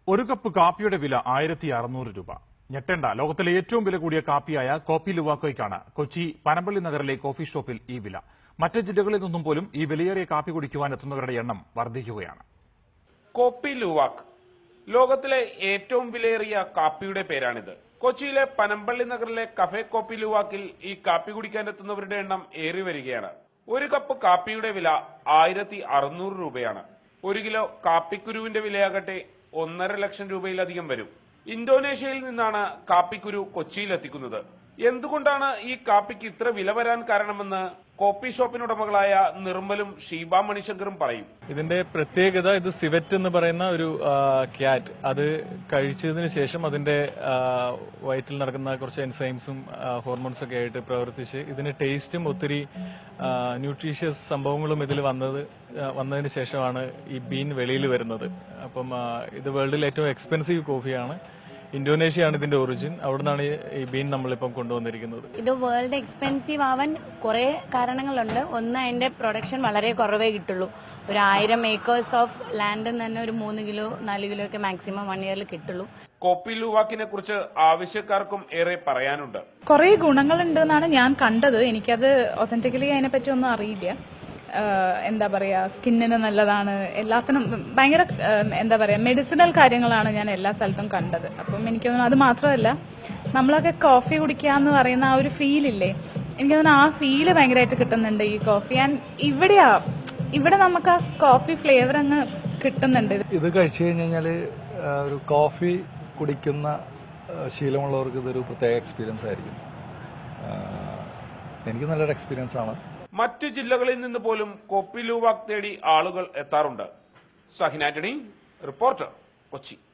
ഒരു കപ്പ് കാപ്പിയുടെ വില ആയിരത്തി അറുന്നൂറ് രൂപ ഞെട്ടേണ്ട ലോകത്തിലെ ഏറ്റവും വില കൂടിയ കാപ്പിയായ കോപ്പി ലുവാക്കോയ്ക്കാണ് കൊച്ചി പനമ്പള്ളി നഗറിലെ കോഫി ഷോപ്പിൽ ഈ വില മറ്റ് ജില്ലകളിൽ നിന്നും പോലും ഈ വിലയേറിയ കാപ്പി കുടിക്കുവാൻ എത്തുന്നവരുടെ എണ്ണം വർദ്ധിക്കുകയാണ് കോപ്പി ലുവാക്ക് ലോകത്തിലെ ഏറ്റവും വിലയേറിയ കാപ്പിയുടെ പേരാണിത് കൊച്ചിയിലെ പനമ്പള്ളി നഗറിലെ കഫേ കോപ്പി ലുവാക്കിൽ ഈ കാപ്പി കുടിക്കാൻ എത്തുന്നവരുടെ എണ്ണം ഏറി വരികയാണ് ഒരു കപ്പ് കാപ്പിയുടെ വില ആയിരത്തി അറുന്നൂറ് രൂപയാണ് ഒരു കിലോ കാപ്പിക്കുരുവിന്റെ വിലയാകട്ടെ ഒന്നര ലക്ഷം രൂപയിലധികം വരും ഇന്തോനേഷ്യയിൽ നിന്നാണ് കാപ്പിക്കുരു കൊച്ചിയിൽ എത്തിക്കുന്നത് എന്തുകൊണ്ടാണ് ഈ കാപ്പിക്ക് ഇത്ര വില വരാൻ കാരണമെന്ന് കോപ്പി ഷോപ്പിനുടമകളായ നിർമ്മലും ഷീബ മണിശങ്കറും പറയും ഇതിന്റെ പ്രത്യേകത ഇത് സിവറ്റ് എന്ന് പറയുന്ന ഒരു ക്യാറ്റ് അത് കഴിച്ചതിന് ശേഷം അതിന്റെ ആ, വയറ്റിൽ നടക്കുന്ന കുറച്ച് എൻസൈംസും ഹോർമോൺസ് ഒക്കെ ആയിട്ട് പ്രവർത്തിച്ച് ഇതിന് ടേസ്റ്റും ഒത്തിരി ന്യൂട്രീഷ്യസ് സംഭവങ്ങളും ഇതിൽ വന്നത് ആ, വന്നതിന് ശേഷമാണ് ഈ ബീൻ വെളിയിൽ വരുന്നത് അപ്പം ആ, ഇത് വേൾഡിൽ ഏറ്റവും എക്സ്പെൻസീവ് കോഫിയാണ് ഇന്തോനേഷ്യയാണ് ഇതിന്റെ ഒറിജിൻ അവിടെ നിന്നാണ് ഈ ബീൻ നമ്മളിപ്പം കൊണ്ടുവന്നിരിക്കുന്നത് ഇത് വേൾഡ് എക്സ്പെൻസീവ് ആവാൻ കുറേ കാരണങ്ങളുണ്ട് ഒന്ന് അതിന്റെ പ്രൊഡക്ഷൻ വളരെ കുറവേ കിട്ടുള്ളൂ ഒരു ആയിരം ഏക്കേഴ്സ് ഓഫ് ലാൻഡിൽ നിന്ന് തന്നെ ഒരു മൂന്ന് കിലോ നാല് കിലോ ഒക്കെ മാക്സിമം വൺ ഇയറിൽ കിട്ടുള്ളൂ കോപ്പി ലുവാക്കിനെ കുറിച്ച് ആവശ്യക്കാർക്കും ഏറെ പറയാനുണ്ട് കുറേ ഗുണങ്ങളുണ്ട് എന്നാണ് ഞാൻ കണ്ടത് എനിക്കത് ഒതന്റിക്കലി അതിനെപ്പറ്റി ഒന്നും അറിയില്ല ആഹ് എന്താ പറയാ സ്കിന്നിന് നല്ലതാണ് എല്ലാത്തിനും ഭയങ്കര ആഹ് എന്താ പറയാ മെഡിസിനൽ കാര്യങ്ങളാണ് ഞാൻ എല്ലാ സ്ഥലത്തും കണ്ടത് അപ്പം എനിക്ക് തോന്നുന്നു അത് മാത്രമല്ല നമ്മളൊക്കെ കോഫി കുടിക്കുക എന്ന് പറയുന്ന ആ ഒരു ഫീൽ ഇല്ലേ എനിക്ക് തോന്നുന്നു ആ ഫീല് ഭയങ്കരമായിട്ട് കിട്ടുന്നുണ്ട് ഈ കോഫി ആൻഡ് ഇവിടെയാ ഇവിടെ നമുക്ക് ആ കോഫി ഫ്ലേവർ അങ്ങ് കിട്ടുന്നുണ്ട് ഇത് കഴിച്ചു കഴിഞ്ഞ് കഴിഞ്ഞാൽ ഒരു കോഫി കുടിക്കുന്ന ആ, ശീലമുള്ളവർക്ക് ഇതൊരു പ്രത്യേക എക്സ്പീരിയൻസ് ആയിരിക്കും ആ, എനിക്ക് നല്ലൊരു എക്സ്പീരിയൻസ് ആണ് മറ്റു ജില്ലകളിൽ നിന്ന് പോലും കോപ്പി ലുവാക്ക് തേടി ആളുകൾ എത്താറുണ്ട് സഹിൻ ആന്റണി റിപ്പോർട്ടർ കൊച്ചി